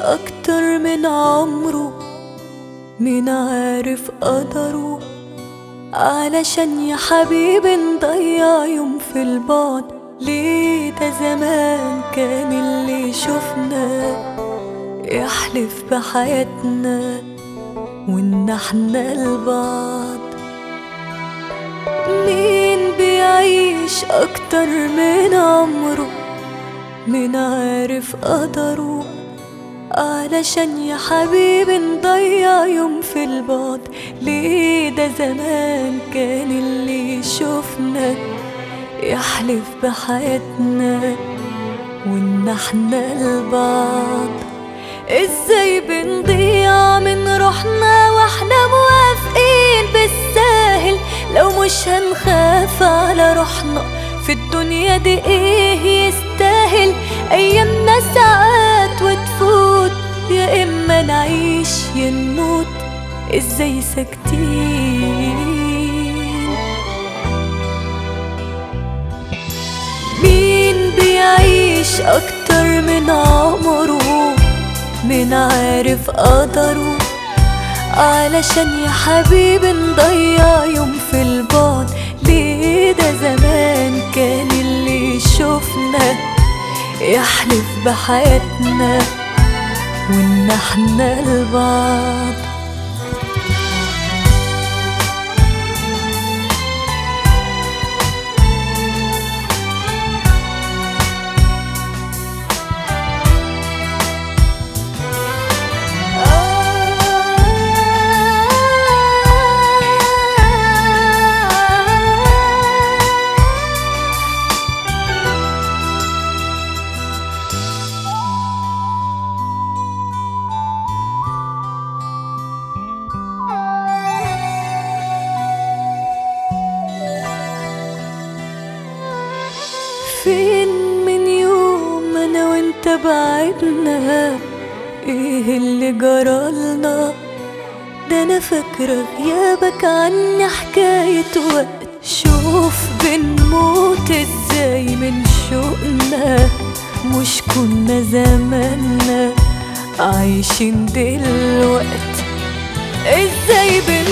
أكتر من عمره مين عارف قدره علشان يا حبيبي نضيع يوم في البعد ليه ده زمان كان اللي شفنا يحلف بحياتنا وإن احنا لبعض مين بيعيش أكتر من عمره مين عارف قدره علشان يا حبيبي نضيع يوم في البعد ليه ده زمان كان اللي شفنا يحلف بحياتنا وإن احنا لبعض ازاي بنضيع من روحنا واحنا موافقين بالساهل لو مش هنخاف على روحنا في الدنيا دي ايه يستاهل ايامنا ساعات وتفوت يا اما نعيش يا نموت ازاي ساكتين مين بيعيش اكتر من عمره من عارف قدره علشان يا حبيبي نضيع يوم في البعد ليه ده زمان كان اللي شفنا يحلف بحياتنا وإن احنا لبعض فين من يوم انا وانت بعدنا ايه اللي جرالنا ده انا فاكرة غيابك عني حكاية وقت شوف بنموت ازاي من شوقنا مش كنا زماننا عايشين دلوقت ازاي بنموت